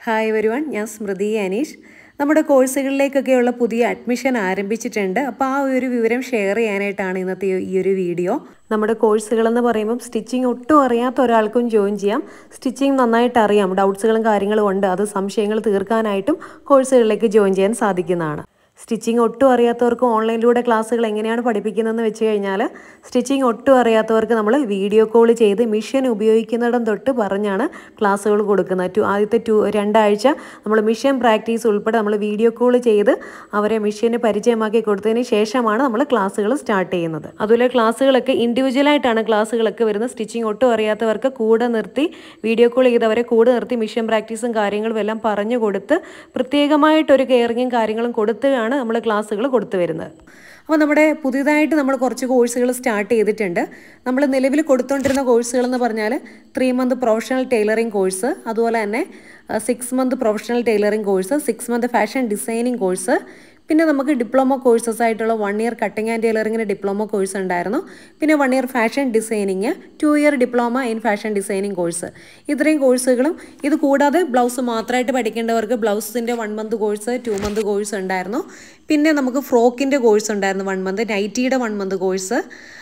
hi വരുവാൻ ഞാൻ സ്മൃതി അനീഷ് നമ്മുടെ കോഴ്സുകളിലേക്കൊക്കെയുള്ള പുതിയ അഡ്മിഷൻ ആരംഭിച്ചിട്ടുണ്ട് അപ്പോൾ ആ ഒരു വിവരം ഷെയർ ചെയ്യാനായിട്ടാണ് ഇന്നത്തെ ഈ ഒരു വീഡിയോ നമ്മുടെ കോഴ്സുകളെന്ന് പറയുമ്പം സ്റ്റിച്ചിങ് ഒട്ടും അറിയാത്ത ഒരാൾക്കും ജോയിൻ ചെയ്യാം സ്റ്റിച്ചിങ് നന്നായിട്ട് അറിയാം ഡൗട്ട്സുകളും കാര്യങ്ങളും ഉണ്ട് അത് സംശയങ്ങൾ തീർക്കാനായിട്ടും കോഴ്സുകളിലേക്ക് ജോയിൻ ചെയ്യാൻ സാധിക്കുന്നതാണ് സ്റ്റിച്ചിങ് ഒട്ടും അറിയാത്തവർക്ക് ഓൺലൈനിലൂടെ ക്ലാസ്സുകൾ എങ്ങനെയാണ് പഠിപ്പിക്കുന്നതെന്ന് വെച്ച് കഴിഞ്ഞാൽ സ്റ്റിച്ചിങ് ഒട്ടും അറിയാത്തവർക്ക് നമ്മൾ വീഡിയോ കോൾ ചെയ്ത് മിഷൻ ഉപയോഗിക്കുന്നിടം തൊട്ട് പറഞ്ഞാണ് ക്ലാസ്സുകൾ കൊടുക്കുന്നത് ടു ആദ്യത്തെ ടു രണ്ടാഴ്ച നമ്മൾ മിഷൻ പ്രാക്ടീസ് ഉൾപ്പെടെ നമ്മൾ വീഡിയോ കോൾ ചെയ്ത് അവരെ മിഷന് പരിചയമാക്കി കൊടുത്തതിന് ശേഷമാണ് നമ്മൾ ക്ലാസ്സുകൾ സ്റ്റാർട്ട് ചെയ്യുന്നത് അതുപോലെ ക്ലാസ്സുകളൊക്കെ ഇൻഡിവിജ്വലായിട്ടാണ് ക്ലാസ്സുകളൊക്കെ വരുന്നത് സ്റ്റിച്ചിങ് ഒട്ടും അറിയാത്തവർക്ക് കൂടെ നിർത്തി വീഡിയോ കോൾ ചെയ്തവരെ കൂടെ നിർത്തി മിഷൻ പ്രാക്ടീസും കാര്യങ്ങളും എല്ലാം പറഞ്ഞു കൊടുത്ത് പ്രത്യേകമായിട്ടൊരു കെയറിങ്ങും കാര്യങ്ങളും കൊടുത്തുകയാണ് നമ്മൾ ക്ലാസ്സുകൾ കൊടുത്തു വരുന്നത് അപ്പോൾ നമ്മുടെ പുതിയതായിട്ട് നമ്മൾ കുറച്ച് കോഴ്സുകൾ സ്റ്റാർട്ട് ചെയ്തിട്ടുണ്ട് നമ്മൾ നിലവിൽ കൊടുത്തുകൊണ്ടിരുന്ന കോഴ്സുകൾ എന്ന് പറഞ്ഞാൽ three month professional tailoring course അതുപോലെ തന്നെ six month professional tailoring course six month fashion designing course പിന്നെ നമുക്ക് ഡിപ്ലോമ കോഴ്സസ് ആയിട്ടുള്ള വൺ ഇയർ കട്ടിങ് ആൻഡ് ടൈലറിങ്ങിന് ഡിപ്ലോമ കോഴ്സ് ഉണ്ടായിരുന്നു പിന്നെ one year fashion designing two year diploma in fashion designing course ഇത്രയും കോഴ്സുകളും ഇത് കൂടാതെ ബ്ലൗസ് മാത്രമായിട്ട് പഠിക്കേണ്ടവർക്ക് ബ്ലൗസിൻ്റെ one month course two month course ഉണ്ടായിരുന്നു പിന്നെ നമുക്ക് ഫ്രോക്കിൻ്റെ കോഴ്സ് ഉണ്ടായിരുന്നു വൺ മന്ത് നൈറ്റിയുടെ വൺ മന്ത് കോഴ്സ്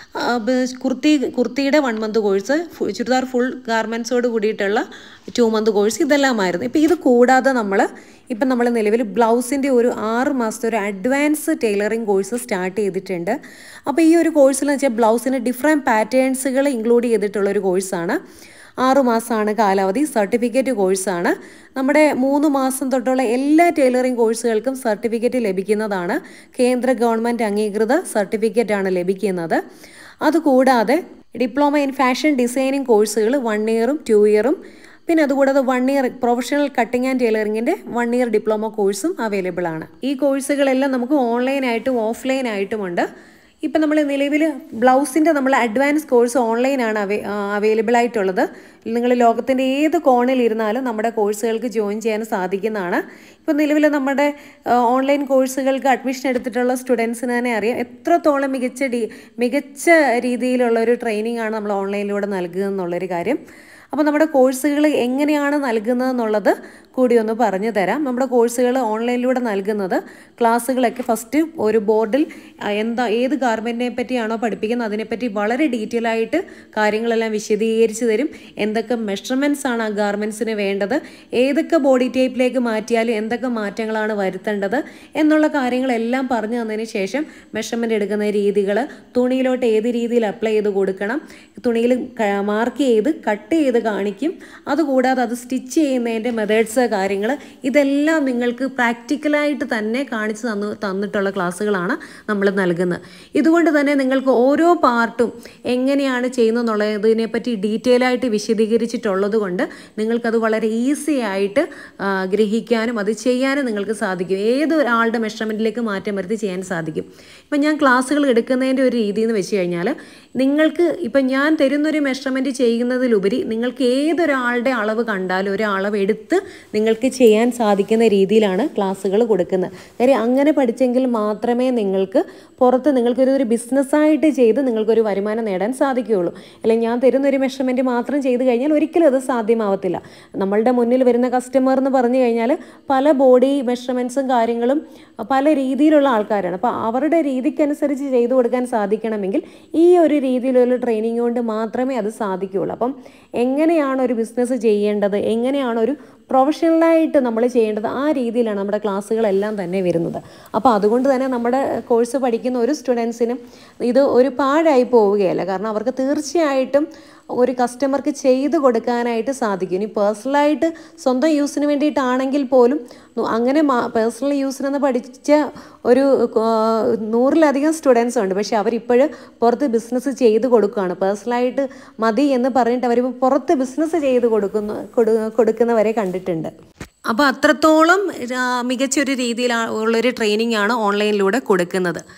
കുർത്തി കുർത്തിയുടെ one month course churidar full ഗാർമെൻറ്റ്സോട് കൂടിയിട്ടുള്ള ടു മന്ത് കോഴ്സ് ഇതെല്ലാമായിരുന്നു ഇപ്പോൾ ഇത് കൂടാതെ നമ്മൾ ഇപ്പം നമ്മൾ നിലവിൽ ബ്ലൗസിൻ്റെ ഒരു ആറ് മാസത്തെ ഒരു അഡ്വാൻസ് ടൈലറിങ് കോഴ്സ് സ്റ്റാർട്ട് ചെയ്തിട്ടുണ്ട് അപ്പോൾ ഈ ഒരു കോഴ്സിൽ വെച്ചാൽ ബ്ലൗസിന് ഡിഫറെൻറ്റ് പാറ്റേൺസുകൾ ഇൻക്ലൂഡ് ചെയ്തിട്ടുള്ള ഒരു കോഴ്സാണ് ആറുമാസമാണ് കാലാവധി സർട്ടിഫിക്കറ്റ് കോഴ്സാണ് നമ്മുടെ മൂന്ന് മാസം തൊട്ടുള്ള എല്ലാ ടൈലറിംഗ് കോഴ്സുകൾക്കും സർട്ടിഫിക്കറ്റ് ലഭിക്കുന്നതാണ് കേന്ദ്ര ഗവൺമെൻറ് അംഗീകൃത സർട്ടിഫിക്കറ്റാണ് ലഭിക്കുന്നത് അതുകൂടാതെ ഡിപ്ലോമ ഇൻ ഫാഷൻ ഡിസൈനിങ് കോഴ്സുകൾ വൺ ഇയറും ടു ഇയറും പിന്നെ അതുകൂടാതെ one year professional cutting and ടൈലറിങ്ങിൻ്റെ വൺ ഇയർ ഡിപ്ലോമ കോഴ്സും അവൈലബിൾ ആണ് ഈ കോഴ്സുകളെല്ലാം നമുക്ക് ഓൺലൈനായിട്ടും ഓഫ്ലൈനായിട്ടും ഉണ്ട് ഇപ്പം നമ്മൾ നിലവിൽ ബ്ലൗസിൻ്റെ നമ്മൾ അഡ്വാൻസ് കോഴ്സ് ഓൺലൈനാണ് അവൈ അവൈലബിൾ ആയിട്ടുള്ളത് നിങ്ങൾ ലോകത്തിൻ്റെ ഏത് കോണിൽ ഇരുന്നാലും നമ്മുടെ കോഴ്സുകൾക്ക് ജോയിൻ ചെയ്യാൻ സാധിക്കുന്നതാണ് ഇപ്പം നിലവിൽ നമ്മുടെ ഓൺലൈൻ കോഴ്സുകൾക്ക് അഡ്മിഷൻ എടുത്തിട്ടുള്ള സ്റ്റുഡൻസിന് തന്നെ അറിയാം എത്രത്തോളം മികച്ച ഡി മികച്ച രീതിയിലുള്ള ഒരു ട്രെയിനിങ് ആണ് നമ്മൾ ഓൺലൈനിലൂടെ നൽകുക എന്നുള്ളൊരു കാര്യം അപ്പോൾ നമ്മുടെ കോഴ്സുകൾ എങ്ങനെയാണ് നൽകുന്നതെന്നുള്ളത് കൂടി ഒന്ന് പറഞ്ഞു തരാം നമ്മുടെ കോഴ്സുകൾ ഓൺലൈനിലൂടെ നൽകുന്നത് ക്ലാസ്സുകളൊക്കെ ഫസ്റ്റ് ഒരു ബോർഡിൽ എന്താ ഏത് ഗാർമെൻറ്റിനെ പറ്റിയാണോ പഠിപ്പിക്കുന്നത് അതിനെപ്പറ്റി വളരെ ഡീറ്റെയിൽ ആയിട്ട് കാര്യങ്ങളെല്ലാം വിശദീകരിച്ച് തരും എന്തൊക്കെ മെഷർമെൻറ്റ്സ് ആണ് ആ ഗാർമെൻറ്റ്സിന് വേണ്ടത് ഏതൊക്കെ ബോഡി ടൈപ്പിലേക്ക് മാറ്റിയാലും എന്തൊക്കെ മാറ്റങ്ങളാണ് വരുത്തേണ്ടത് എന്നുള്ള കാര്യങ്ങളെല്ലാം പറഞ്ഞു തന്നതിന് ശേഷം മെഷർമെൻറ്റ് എടുക്കുന്ന രീതികൾ തുണിയിലോട്ട് ഏത് രീതിയിൽ അപ്ലൈ ചെയ്ത് കൊടുക്കണം തുണിയിൽ മാർക്ക് ചെയ്ത് കട്ട് ചെയ്ത് കാണിക്കും അതുകൂടാതെ അത് സ്റ്റിച്ച് ചെയ്യുന്നതിൻ്റെ മെത്തേഡ്സ് കാര്യങ്ങൾ ഇതെല്ലാം നിങ്ങൾക്ക് പ്രാക്ടിക്കലായിട്ട് തന്നെ കാണിച്ചു തന്നു തന്നിട്ടുള്ള ക്ലാസ്സുകളാണ് നമ്മൾ നൽകുന്നത് ഇതുകൊണ്ട് തന്നെ നിങ്ങൾക്ക് ഓരോ പാർട്ടും എങ്ങനെയാണ് ചെയ്യുന്നതെന്നുള്ളതിനെപ്പറ്റി ഡീറ്റെയിൽ ആയിട്ട് വിശദീകരിച്ചിട്ടുള്ളത് കൊണ്ട് നിങ്ങൾക്കത് വളരെ ഈസി ആയിട്ട് ഗ്രഹിക്കാനും അത് ചെയ്യാനും നിങ്ങൾക്ക് സാധിക്കും ഏത് ഒരാളുടെ മെഷർമെൻറ്റിലേക്ക് മാറ്റം വരുത്തി ചെയ്യാൻ സാധിക്കും ഇപ്പം ഞാൻ ക്ലാസ്സുകൾ എടുക്കുന്നതിൻ്റെ ഒരു രീതി എന്ന് വെച്ച് കഴിഞ്ഞാൽ നിങ്ങൾക്ക് ഇപ്പം ഞാൻ തരുന്നൊരു മെഷർമെൻറ്റ് ചെയ്യുന്നതിലുപരി നിങ്ങൾക്ക് ഏതൊരാളുടെ അളവ് കണ്ടാലും ഒരു അളവ് എടുത്ത് നിങ്ങൾക്ക് ചെയ്യാൻ സാധിക്കുന്ന രീതിയിലാണ് ക്ലാസ്സുകൾ കൊടുക്കുന്നത് കാര്യം അങ്ങനെ പഠിച്ചെങ്കിൽ മാത്രമേ നിങ്ങൾക്ക് പുറത്ത് നിങ്ങൾക്കൊരു ഒരു ബിസിനസ്സായിട്ട് ചെയ്ത് നിങ്ങൾക്കൊരു വരുമാനം നേടാൻ സാധിക്കുകയുള്ളൂ അല്ലെങ്കിൽ ഞാൻ തരുന്നൊരു മെഷർമെൻറ്റ് മാത്രം ചെയ്ത് കഴിഞ്ഞാൽ ഒരിക്കലും അത് സാധ്യമാവത്തില്ല നമ്മളുടെ മുന്നിൽ വരുന്ന കസ്റ്റമർ എന്ന് പറഞ്ഞു കഴിഞ്ഞാൽ പല ബോഡി മെഷർമെൻറ്റ്സും കാര്യങ്ങളും പല രീതിയിലുള്ള ആൾക്കാരാണ് അപ്പോൾ അവരുടെ രീതിക്കനുസരിച്ച് ചെയ്തു കൊടുക്കാൻ സാധിക്കണമെങ്കിൽ ഈ ഒരു രീതിയിലുള്ള ട്രെയിനിങ് കൊണ്ട് മാത്രമേ അത് സാധിക്കുകയുള്ളൂ അപ്പം എങ്ങനെയാണ് ഒരു ബിസിനസ് ചെയ്യേണ്ടത് എങ്ങനെയാണ് ഒരു പ്രൊഫഷണലായിട്ട് നമ്മൾ ചെയ്യേണ്ടത് ആ രീതിയിലാണ് നമ്മുടെ ക്ലാസ്സുകളെല്ലാം തന്നെ വരുന്നത് അപ്പോൾ അതുകൊണ്ട് തന്നെ നമ്മുടെ കോഴ്സ് പഠിക്കുന്ന ഒരു സ്റ്റുഡൻസിനും ഇത് ഒരു പാഴായി പോവുകയല്ല കാരണം അവർക്ക് തീർച്ചയായിട്ടും ഒരു കസ്റ്റമർക്ക് ചെയ്ത് കൊടുക്കാനായിട്ട് സാധിക്കും ഇനി പേഴ്സണലായിട്ട് സ്വന്തം യൂസിന് വേണ്ടിയിട്ടാണെങ്കിൽ പോലും അങ്ങനെ പേഴ്സണൽ യൂസിനെന്ന് പഠിച്ച ഒരു നൂറിലധികം സ്റ്റുഡൻസ് ഉണ്ട് പക്ഷേ അവരിപ്പോഴും പുറത്ത് ബിസിനസ് ചെയ്ത് കൊടുക്കുകയാണ് പേഴ്സണലായിട്ട് മതി എന്ന് പറഞ്ഞിട്ട് അവർ പുറത്ത് ബിസിനസ് ചെയ്ത് കൊടുക്കുന്ന കൊടുക്കുന്നവരെ കണ്ടിട്ടുണ്ട് അപ്പോൾ അത്രത്തോളം മികച്ചൊരു രീതിയിൽ ഉള്ളൊരു ട്രെയിനിങ് ആണ് ഓൺലൈനിലൂടെ കൊടുക്കുന്നത്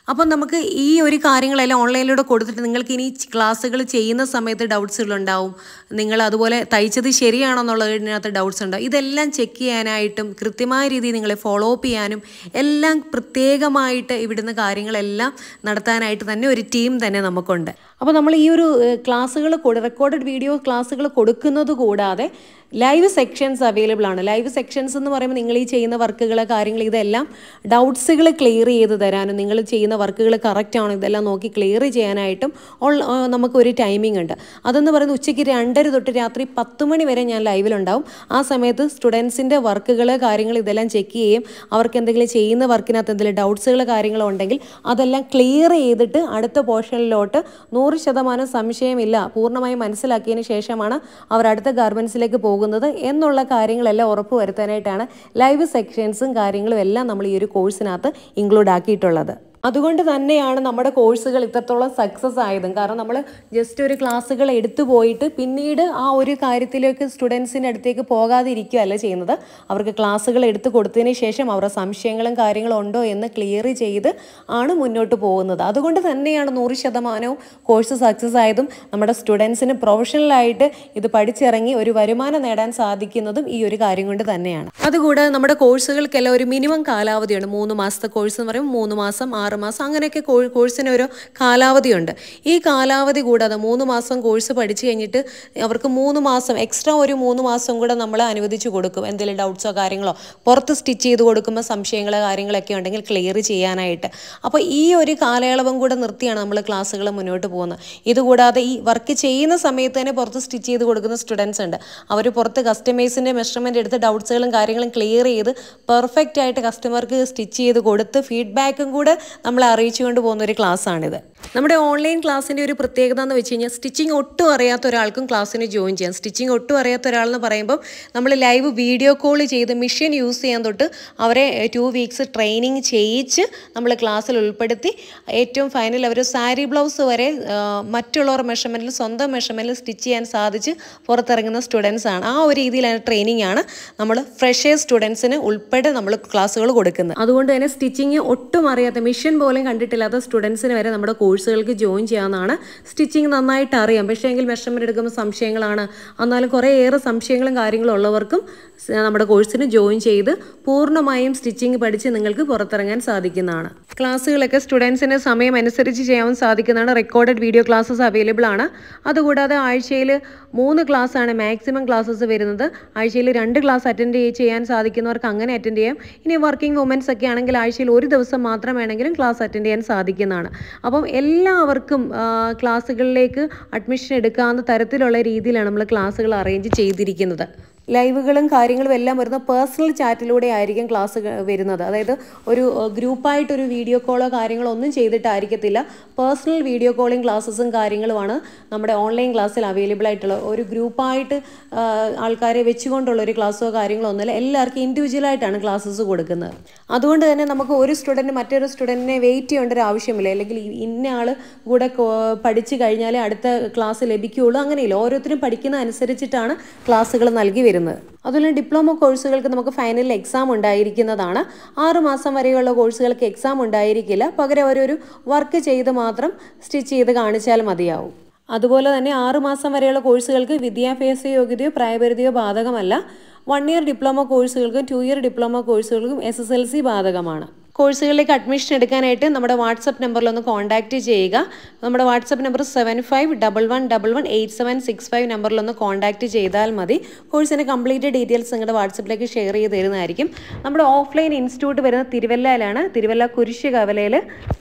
അപ്പം നമുക്ക് ഈ ഒരു കാര്യങ്ങളെല്ലാം ഓൺലൈനിലൂടെ കൊടുത്തിട്ട് നിങ്ങൾക്ക് ഇനി ക്ലാസ്സുകൾ ചെയ്യുന്ന സമയത്ത് ഡൗട്ട്സുകളുണ്ടാവും നിങ്ങൾ അതുപോലെ തയ്ച്ചത് ശരിയാണോ എന്നുള്ളതിനകത്ത് ഡൗട്ട്സ് ഉണ്ടാവും ഇതെല്ലാം ചെക്ക് ചെയ്യാനായിട്ടും കൃത്യമായ രീതിയിൽ നിങ്ങളെ ഫോളോ അപ്പ് ചെയ്യാനും എല്ലാം പ്രത്യേകമായിട്ട് ഇവിടുന്ന് കാര്യങ്ങളെല്ലാം നടത്താനായിട്ട് തന്നെ ഒരു ടീം തന്നെ നമുക്കുണ്ട് അപ്പോൾ നമ്മൾ ഈ ഒരു ക്ലാസ്സുകൾ റെക്കോർഡഡ് വീഡിയോ ക്ലാസ്സുകൾ കൊടുക്കുന്നത് കൂടാതെ ലൈവ് സെക്ഷൻസ് അവൈലബിൾ ആണ് ലൈവ് സെക്ഷൻസ് എന്ന് പറയുമ്പോൾ നിങ്ങൾ ഈ ചെയ്യുന്ന വർക്കുകൾ കാര്യങ്ങൾ ഇതെല്ലാം ഡൗട്ട്സുകൾ ക്ലിയർ ചെയ്ത് തരാനും നിങ്ങൾ ചെയ്യുന്ന വർക്കുകൾ കറക്റ്റ് ആണോ ഇതെല്ലാം നോക്കി ക്ലിയർ ചെയ്യാനായിട്ടും ഉള്ള നമുക്കൊരു ടൈമിംഗ് ഉണ്ട് അതെന്ന് പറയുന്നത് ഉച്ചയ്ക്ക് രണ്ടര തൊട്ട് രാത്രി പത്ത് മണി വരെ ഞാൻ ലൈവിലുണ്ടാവും ആ സമയത്ത് സ്റ്റുഡൻസിൻ്റെ വർക്കുകൾ കാര്യങ്ങൾ ഇതെല്ലാം ചെക്ക് ചെയ്യും അവർക്ക് എന്തെങ്കിലും ചെയ്യുന്ന വർക്കിനകത്ത് എന്തെങ്കിലും ഡൗട്ട്സുകൾ കാര്യങ്ങളോ ഉണ്ടെങ്കിൽ അതെല്ലാം ക്ലിയർ ചെയ്തിട്ട് അടുത്ത പോർഷനിലോട്ട് നൂറ് ശതമാനം സംശയമില്ല പൂർണ്ണമായും മനസ്സിലാക്കിയതിന് ശേഷമാണ് അവർ അടുത്ത ഗാർമെൻസിലേക്ക് പോകുന്നത് എന്നുള്ള കാര്യങ്ങളെല്ലാം ഉറപ്പ് വരുത്താനായിട്ടാണ് ലൈവ് സെക്ഷൻസും കാര്യങ്ങളും എല്ലാം നമ്മൾ ഈ ഒരു കോഴ്സിനകത്ത് ഇൻക്ലൂഡ് ആക്കിയിട്ടുള്ളത് അതുകൊണ്ട് തന്നെയാണ് നമ്മുടെ കോഴ്സുകൾ ഇത്രത്തോളം സക്സസ് ആയതും കാരണം നമ്മൾ ജസ്റ്റ് ഒരു ക്ലാസ്സുകൾ എടുത്തു പോയിട്ട് പിന്നീട് ആ ഒരു കാര്യത്തിലേക്ക് സ്റ്റുഡൻസിൻ്റെ അടുത്തേക്ക് പോകാതിരിക്കുകയല്ല ചെയ്യുന്നത് അവർക്ക് ക്ലാസ്സുകൾ എടുത്തു കൊടുത്തതിന് ശേഷം അവരുടെ സംശയങ്ങളും കാര്യങ്ങളും ഉണ്ടോ എന്ന് ക്ലിയർ ചെയ്ത് ആണ് മുന്നോട്ട് പോകുന്നത് അതുകൊണ്ട് തന്നെയാണ് നൂറ് ശതമാനവും കോഴ്സ് സക്സസ് ആയതും നമ്മുടെ സ്റ്റുഡൻസിന് പ്രൊഫഷണലായിട്ട് ഇത് പഠിച്ചിറങ്ങി ഒരു വരുമാനം നേടാൻ സാധിക്കുന്നതും ഈ ഒരു കാര്യം കൊണ്ട് തന്നെയാണ് അതുകൂടാതെ നമ്മുടെ കോഴ്സുകൾക്കെല്ലാം ഒരു മിനിമം കാലാവധിയുണ്ട് മൂന്ന് മാസത്തെ കോഴ്സ് എന്ന് പറയുമ്പോൾ മൂന്ന് മാസം ആറ് മാസം അങ്ങനെയൊക്കെ കോ- കോഴ്സിന് ഒരു കാലാവധിയുണ്ട് ഈ കാലാവധി കൂടാതെ മൂന്ന് മാസം കോഴ്സ് പഠിച്ചു കഴിഞ്ഞിട്ട് അവർക്ക് മൂന്ന് മാസം എക്സ്ട്രാ ഒരു മൂന്ന് മാസം കൂടെ നമ്മൾ അനുവദിച്ച് കൊടുക്കും എന്തെങ്കിലും ഡൗട്ട്സോ കാര്യങ്ങളോ പുറത്ത് സ്റ്റിച്ച് ചെയ്ത് കൊടുക്കുമ്പോൾ സംശയങ്ങളോ കാര്യങ്ങളൊക്കെ ഉണ്ടെങ്കിൽ ക്ലിയർ ചെയ്യാനായിട്ട് അപ്പോൾ ഈ ഒരു കാലയളവും കൂടെ നിർത്തിയാണ് നമ്മൾ ക്ലാസ്സുകൾ മുന്നോട്ട് പോകുന്നത് ഇതുകൂടാതെ ഈ വർക്ക് ചെയ്യുന്ന സമയത്ത് തന്നെ പുറത്ത് സ്റ്റിച്ച് ചെയ്ത് കൊടുക്കുന്ന സ്റ്റുഡൻസ് ഉണ്ട് അവർ പുറത്ത് കസ്റ്റമേഴ്സിൻ്റെ മെഷർമെൻ്റ് എടുത്ത് ഡൗട്ട്സുകളും കാര്യങ്ങളും ക്ലിയർ ചെയ്ത് പെർഫെക്റ്റ് ആയിട്ട് കസ്റ്റമർക്ക് സ്റ്റിച്ച് ചെയ്ത് കൊടുത്ത് ഫീഡ്ബാക്കും കൂടെ നമ്മളെ അറിയിച്ചുകൊണ്ട് പോകുന്ന ഒരു ക്ലാസ്സാണിത് നമ്മുടെ ഓൺലൈൻ ക്ലാസ്സിൻ്റെ ഒരു പ്രത്യേകത എന്ന് വെച്ച് കഴിഞ്ഞാൽ സ്റ്റിച്ചിങ് ഒട്ടും അറിയാത്ത ഒരാൾക്കും ക്ലാസ്സിന് ജോയിൻ ചെയ്യാം സ്റ്റിച്ചിങ് ഒട്ടും അറിയാത്ത ഒരാളെന്ന് പറയുമ്പോൾ നമ്മൾ ലൈവ് വീഡിയോ കോൾ ചെയ്ത് മെഷീൻ യൂസ് ചെയ്യാൻ തൊട്ട് അവരെ ടു വീക്സ് ട്രെയിനിങ് ചെയ്യിച്ച് നമ്മൾ ക്ലാസ്സിൽ ഉൾപ്പെടുത്തി ഏറ്റവും ഫൈനൽ അവർ സാരി ബ്ലൗസ് വരെ ആ, മറ്റുള്ളവർ മെഷർമെൻറ്റിൽ സ്വന്തം മെഷർമെൻറ്റിൽ സ്റ്റിച്ച് ചെയ്യാൻ സാധിച്ച് പുറത്തിറങ്ങുന്ന സ്റ്റുഡൻസ് ആണ് ആ ഒരു രീതിയിലാണ് ട്രെയിനിങ് ആണ് നമ്മൾ ഫ്രഷേഴ്സ് സ്റ്റുഡൻസിന് ഉൾപ്പെടെ നമ്മൾ ക്ലാസ്സുകൾ കൊടുക്കുന്നത് അതുകൊണ്ട് തന്നെ സ്റ്റിച്ചിങ് ഒട്ടും അറിയാത്ത മിഷൻ പോലും കണ്ടിട്ടില്ലാത്ത സ്റ്റുഡൻസിന് വരെ നമ്മുടെ കോഴ്സുകൾക്ക് ജോയിൻ ചെയ്യാവുന്നതാണ് സ്റ്റിച്ചിങ് നന്നായിട്ട് അറിയാം പക്ഷേ എങ്കിൽ മെഷർമെൻറ്റ് എടുക്കുമ്പോൾ സംശയങ്ങളാണ് എന്നാലും കുറേയേറെ സംശയങ്ങളും കാര്യങ്ങളും ഉള്ളവർക്കും സ് നമ്മുടെ കോഴ്സിന് ജോയിൻ ചെയ്ത് പൂർണ്ണമായും സ്റ്റിച്ചിങ് പഠിച്ച് നിങ്ങൾക്ക് പുറത്തിറങ്ങാൻ സാധിക്കുന്നതാണ് ക്ലാസ്സുകളൊക്കെ സ്റ്റുഡൻസിന് സമയം അനുസരിച്ച് ചെയ്യാൻ സാധിക്കുന്നതാണ് റെക്കോർഡഡ് വീഡിയോ ക്ലാസ്സസ് അവൈലബിൾ ആണ് അതുകൂടാതെ ആഴ്ചയിൽ മൂന്ന് class ആണ് മാക്സിമം ക്ലാസ്സസ് വരുന്നത് ആഴ്ചയിൽ രണ്ട് ക്ലാസ് അറ്റൻഡ് ചെയ്യാൻ സാധിക്കുന്നവർക്ക് അങ്ങനെ അറ്റൻഡ് ചെയ്യാം ഇനി വർക്കിംഗ് വുമൻസ് ഒക്കെ ആണെങ്കിൽ ആഴ്ചയിൽ ഒരു ദിവസം മാത്രം വേണമെങ്കിലും ക്ലാസ് അറ്റൻഡ് ചെയ്യാൻ സാധിക്കുന്നതാണ് അപ്പം എല്ലാവർക്കും ആ, ക്ലാസ്സുകളിലേക്ക് അഡ്മിഷൻ എടുക്കാവുന്ന തരത്തിലുള്ള രീതിയിലാണ് നമ്മൾ ക്ലാസ്സുകൾ അറേഞ്ച് ചെയ്തിരിക്കുന്നത് ലൈവുകളും കാര്യങ്ങളും എല്ലാം വരുന്ന പേഴ്സണൽ ചാറ്റിലൂടെ ആയിരിക്കും ക്ലാസ് വരുന്നത് അതായത് ഒരു ഗ്രൂപ്പായിട്ടൊരു വീഡിയോ കോളോ കാര്യങ്ങളോ ഒന്നും ചെയ്തിട്ടായിരിക്കത്തില്ല പേഴ്സണൽ വീഡിയോ കോളിംഗ് ക്ലാസ്സസും കാര്യങ്ങളുമാണ് നമ്മുടെ ഓൺലൈൻ ക്ലാസ്സിൽ അവൈലബിൾ ആയിട്ടുള്ള ഒരു ഗ്രൂപ്പായിട്ട് ആൾക്കാരെ വെച്ചുകൊണ്ടുള്ള ഒരു ക്ലാസ്സോ കാര്യങ്ങളോ ഒന്നുമില്ല എല്ലാവർക്കും ഇൻഡിവിജ്വലായിട്ടാണ് ക്ലാസ്സസ് കൊടുക്കുന്നത് അതുകൊണ്ട് തന്നെ നമുക്ക് ഒരു സ്റ്റുഡൻറ്റ് മറ്റൊരു സ്റ്റുഡൻറ്റിനെ വെയിറ്റ് ചെയ്യേണ്ട ഒരു ആവശ്യമില്ല അല്ലെങ്കിൽ ഈ ഇന്ന ആൾ കൂടെ കോ- പഠിച്ചു കഴിഞ്ഞാലേ അടുത്ത ക്ലാസ് ലഭിക്കുകയുള്ളൂ അങ്ങനെയില്ല ഓരോരുത്തരും പഠിക്കുന്ന അനുസരിച്ചിട്ടാണ് ക്ലാസ്സുകൾ നൽകി വരുന്നത് അതുപോലെ ഡിപ്ലോമ കോഴ്സുകൾക്ക് നമുക്ക് ഫൈനൽ എക്സാം ഉണ്ടായിരിക്കുന്നതാണ് ആറ് മാസം വരെയുള്ള കോഴ്സുകൾക്ക് എക്സാം ഉണ്ടായിരിക്കില്ല പകരം അവരൊരു വർക്ക് ചെയ്ത് മാത്രം സ്റ്റിച്ച് ചെയ്ത് കാണിച്ചാൽ മതിയാവും അതുപോലെ തന്നെ ആറ് മാസം വരെയുള്ള കോഴ്സുകൾക്ക് വിദ്യാഭ്യാസ യോഗ്യതയോ പ്രായപരിധിയോ ബാധകമല്ല വൺ ഇയർ ഡിപ്ലോമ കോഴ്സുകൾക്കും ടു ഇയർ ഡിപ്ലോമ കോഴ്സുകൾക്കും എസ് എസ് എൽ സി ബാധകമാണ് കോഴ്സുകളിലേക്ക് അഡ്മിഷൻ എടുക്കാനായിട്ട് നമ്മുടെ വാട്സപ്പ് നമ്പറിൽ ഒന്ന് കോൺടാക്റ്റ് ചെയ്യുക നമ്മുടെ WhatsApp number seven five double one double one eight seven six five നമ്പറിൽ ഒന്ന് കോൺടാക്റ്റ് ചെയ്താൽ മതി കോഴ്സിൻ്റെ കംപ്ലീറ്റ് ഡീറ്റെയിൽസ് നിങ്ങളുടെ വാട്സപ്പിലേക്ക് ഷെയർ ചെയ്ത് തരുന്നതായിരിക്കും നമ്മുടെ ഓഫ്ലൈൻ ഇൻസ്റ്റിറ്റ്യൂട്ട് വരുന്നത് തിരുവല്ലയിലാണ് തിരുവല്ല കുരിശ് കവലയിൽ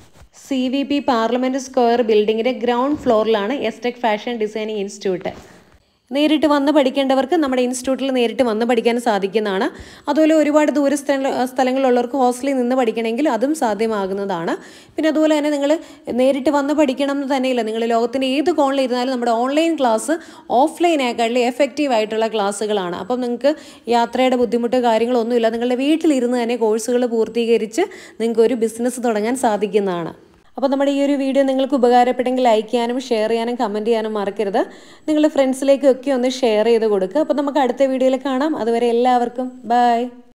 C V P parliament square ബിൽഡിങ്ങിൻ്റെ ഗ്രൗണ്ട് ഫ്ലോറിലാണ് എസ്ടെക് ഫാഷൻ ഡിസൈനിങ് ഇൻസ്റ്റിറ്റ്യൂട്ട് നേരിട്ട് വന്ന് പഠിക്കേണ്ടവർക്ക് നമ്മുടെ ഇൻസ്റ്റിറ്റ്യൂട്ടിൽ നേരിട്ട് വന്ന് പഠിക്കാൻ സാധിക്കുന്നതാണ് അതുപോലെ ഒരുപാട് ദൂര സ്ഥല സ്ഥലങ്ങളിലുള്ളവർക്ക് ഹോസ്റ്റലിൽ നിന്ന് പഠിക്കണമെങ്കിൽ അതും സാധ്യമാകുന്നതാണ് പിന്നെ അതുപോലെ തന്നെ നിങ്ങൾ നേരിട്ട് വന്ന് പഠിക്കണം എന്ന് തന്നെയില്ല നിങ്ങൾ ലോകത്തിൻ്റെ ഏത് കോണിലിരുന്നാലും നമ്മുടെ ഓൺലൈൻ ക്ലാസ് ഓഫ്ലൈനേക്കാളിൽ എഫക്റ്റീവ് ആയിട്ടുള്ള ക്ലാസ്സുകളാണ് അപ്പം നിങ്ങൾക്ക് യാത്രയുടെ ബുദ്ധിമുട്ട് കാര്യങ്ങളൊന്നുമില്ല നിങ്ങളുടെ വീട്ടിലിരുന്ന് തന്നെ കോഴ്സുകൾ പൂർത്തീകരിച്ച് നിങ്ങൾക്ക് ഒരു ബിസിനസ് തുടങ്ങാൻ സാധിക്കുന്നതാണ് അപ്പോൾ നമ്മുടെ ഈ ഒരു വീഡിയോ നിങ്ങൾക്ക് ഉപകാരപ്പെട്ടെങ്കിൽ ലൈക്ക് ചെയ്യാനും ഷെയർ ചെയ്യാനും കമൻറ്റ് ചെയ്യാനും മറക്കരുത് നിങ്ങളുടെ ഫ്രണ്ട്സിലേക്കൊക്കെ ഒന്ന് ഷെയർ ചെയ്ത് കൊടുക്കുക അപ്പോൾ നമുക്ക് അടുത്ത വീഡിയോയിൽ കാണാം അതുവരെ എല്ലാവർക്കും ബൈ